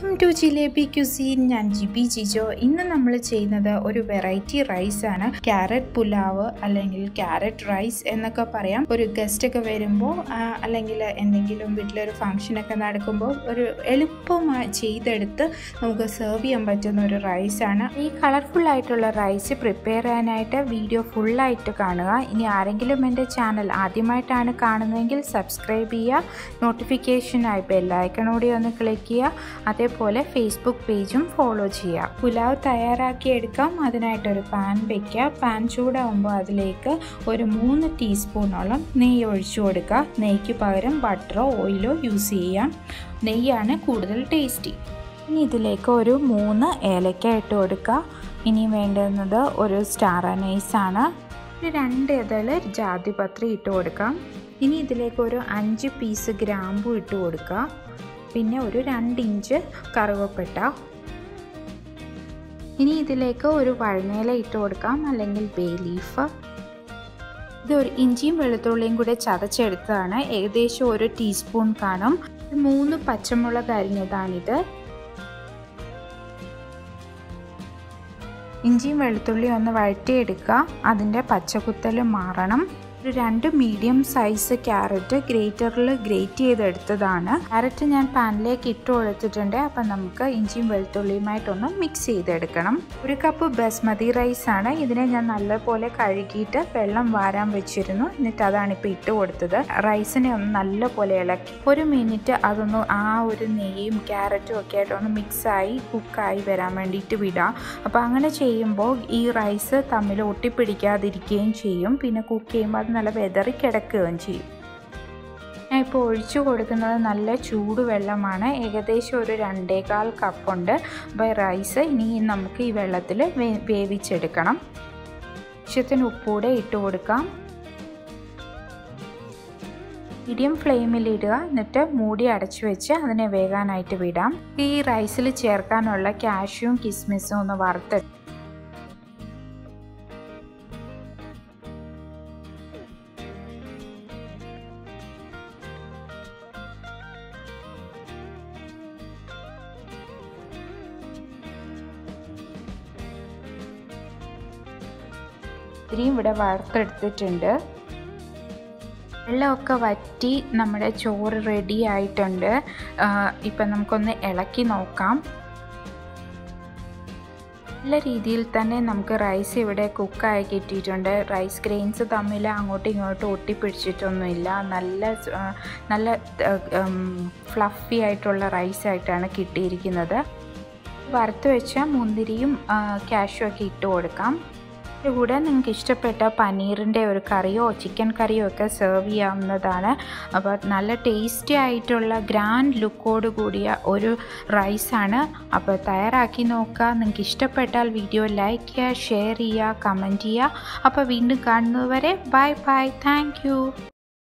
welcome to Jilebi cuisine ഞാൻ ജിബി ജിജോ ഇന്ന് നമ്മൾ ചെയ്യുന്നത് ഒരു വെറൈറ്റി റൈസ് ആണ് ക്യാരറ്റ് പുലാവ് അല്ലെങ്കിൽ ക്യാരറ്റ് റൈസ് എന്നൊക്കെ പറയാം ഒരു ഗസ്റ്റ് ഒക്കെ വരുമ്പോൾ അല്ലെങ്കിൽ എന്തെങ്കിലും വീട്ടിലൊരു ഫംഗ്ഷനൊക്കെ നടക്കുമ്പോൾ ഒരു എളുപ്പമായി ചെയ്തെടുത്ത് നമുക്ക് സെർവ് ചെയ്യാൻ പറ്റുന്ന ഒരു റൈസ് ആണ് ഈ കളർഫുൾ ആയിട്ടുള്ള റൈസ് പ്രിപ്പയർ ചെയ്യാനായിട്ട് വീഡിയോ ഫുള്ളായിട്ട് കാണുക ഇനി ആരെങ്കിലും എൻ്റെ ചാനൽ ആദ്യമായിട്ടാണ് കാണുന്നതെങ്കിൽ സബ്സ്ക്രൈബ് ചെയ്യുക നോട്ടിഫിക്കേഷനായി ബെല്ലൈക്കണോടെ ഒന്ന് ക്ലിക്ക് ചെയ്യുക അതേപോലെ ഫേസ്ബുക്ക് പേജും ഫോളോ ചെയ്യുക പുലാവ് തയ്യാറാക്കി എടുക്കാം അതിനായിട്ടൊരു പാൻ വയ്ക്കുക പാൻ ചൂടാകുമ്പോൾ അതിലേക്ക് ഒരു മൂന്ന് ടീസ്പൂണോളം നെയ്യ് ഒഴിച്ചു കൊടുക്കുക നെയ്ക്ക് പകരം ബട്ടറോ ഓയിലോ യൂസ് ചെയ്യാം നെയ്യാണ് കൂടുതൽ ടേസ്റ്റി ഇനി ഇതിലേക്ക് ഒരു മൂന്ന് ഏലക്ക ഇട്ട് കൊടുക്കുക ഇനി വേണ്ടുന്നത് ഒരു സ്റ്റാർ അനൈസാണ് ഒരു രണ്ട് ഇതള് ജാതിപത്രി ഇട്ട് കൊടുക്കാം ഇനി ഇതിലേക്ക് ഒരു അഞ്ച് പീസ് ഗ്രാമ്പു ഇട്ട് കൊടുക്കുക പിന്നെ ഒരു രണ്ട് ഇഞ്ച് കറുവപ്പട്ട ഇനി ഇതിലേക്ക് ഒരു വഴുനേല ഇട്ട് കൊടുക്കാം അല്ലെങ്കിൽ ബേ ലീഫ് ഇത് ഒരു ഇഞ്ചിയും വെളുത്തുള്ളിയും കൂടെ ചതച്ചെടുത്തതാണ് ഏകദേശം ഒരു ടീസ്പൂൺ കാണും മൂന്ന് പച്ചമുളക് അരിഞ്ഞതാണിത് ഇഞ്ചിയും വെളുത്തുള്ളിയും ഒന്ന് വഴറ്റിയെടുക്കുക അതിൻ്റെ പച്ചക്കുത്തൽ മാറണം ഒരു രണ്ട് മീഡിയം സൈസ് ക്യാരറ്റ് ഗ്രേറ്ററിൽ ഗ്രേറ്റ് ചെയ്തെടുത്തതാണ് ക്യാരറ്റ് ഞാൻ പാനിലേക്ക് ഇട്ട് കൊടുത്തിട്ടുണ്ട് അപ്പം നമുക്ക് ഇഞ്ചിയും വെളുത്തുള്ളിയുമായിട്ടൊന്ന് മിക്സ് ചെയ്തെടുക്കണം ഒരു കപ്പ് ബസ്മതി റൈസ് ആണ് ഇതിനെ ഞാൻ നല്ലപോലെ കഴുകിയിട്ട് വെള്ളം വാരാൻ വെച്ചിരുന്നു എന്നിട്ട് അതാണ് ഇപ്പോൾ ഇട്ട് കൊടുത്തത് റൈസിനെ ഒന്ന് നല്ലപോലെ ഇളക്കി ഒരു മിനിറ്റ് അതൊന്ന് ആ ഒരു നെയ്യും ക്യാരറ്റും ഒക്കെ ആയിട്ട് ഒന്ന് മിക്സായി കുക്കായി വരാൻ വേണ്ടിയിട്ട് വിടാം അപ്പോൾ അങ്ങനെ ചെയ്യുമ്പോൾ ഈ റൈസ് തമ്മിൽ ഒട്ടിപ്പിടിക്കാതിരിക്കുകയും ചെയ്യും പിന്നെ കുക്ക് ചെയ്യുമ്പോൾ അത് നല്ല വെതറി കിടക്കുകയും ചെയ്യും ഞാൻ ഇപ്പോൾ ഒഴിച്ചു കൊടുക്കുന്നത് നല്ല ചൂടുവെള്ളമാണ് ഏകദേശം ഒരു രണ്ടേകാൽ കപ്പുണ്ട് അപ്പോൾ റൈസ് ഇനി നമുക്ക് ഈ വെള്ളത്തിൽ വേ വേവിച്ചെടുക്കണം ആവശ്യത്തിന് ഉപ്പൂടെ ഇട്ട് കൊടുക്കാം മീഡിയം ഫ്ലെയിമിൽ ഇടുക എന്നിട്ട് മൂടി അടച്ചു വെച്ച് അതിനെ വേകാനായിട്ട് വിടാം ഈ റൈസിൽ ചേർക്കാനുള്ള കാഷ്യൂം കിസ്മിസും ഒന്ന് വറുത്തെടുക്കും ഇത്രയും ഇവിടെ വറുത്തെടുത്തിട്ടുണ്ട് വെള്ളമൊക്കെ വറ്റി നമ്മുടെ ചോറ് റെഡി ആയിട്ടുണ്ട് ഇപ്പം നമുക്കൊന്ന് ഇളക്കി നോക്കാം നല്ല രീതിയിൽ തന്നെ നമുക്ക് റൈസ് ഇവിടെ കുക്കായി കിട്ടിയിട്ടുണ്ട് റൈസ് ഗ്രെയിൻസ് തമ്മിൽ അങ്ങോട്ടും ഇങ്ങോട്ടും ഒട്ടിപ്പിടിച്ചിട്ടൊന്നുമില്ല നല്ല നല്ല ഫ്ലഫി ആയിട്ടുള്ള റൈസ് ആയിട്ടാണ് കിട്ടിയിരിക്കുന്നത് വറുത്ത് വെച്ച മുന്തിരിയും കാഷ്യും ഒക്കെ ഇട്ട് കൊടുക്കാം കൂടെ നിങ്ങൾക്ക് ഇഷ്ടപ്പെട്ട പനീറിൻ്റെ ഒരു കറിയോ ചിക്കൻ കറിയോ ഒക്കെ സെർവ് ചെയ്യാവുന്നതാണ് അപ്പോൾ നല്ല ടേസ്റ്റി ആയിട്ടുള്ള ഗ്രാൻഡ് ലുക്കോട് കൂടിയ ഒരു റൈസാണ് അപ്പോൾ തയ്യാറാക്കി നോക്കുക നിങ്ങൾക്ക് ഇഷ്ടപ്പെട്ടാൽ വീഡിയോ ലൈക്ക് ചെയ്യുക ഷെയർ ചെയ്യുക കമൻറ്റ് ചെയ്യുക അപ്പോൾ വീണ്ടും കാണുന്നതുവരെ ബൈ ബൈ താങ്ക്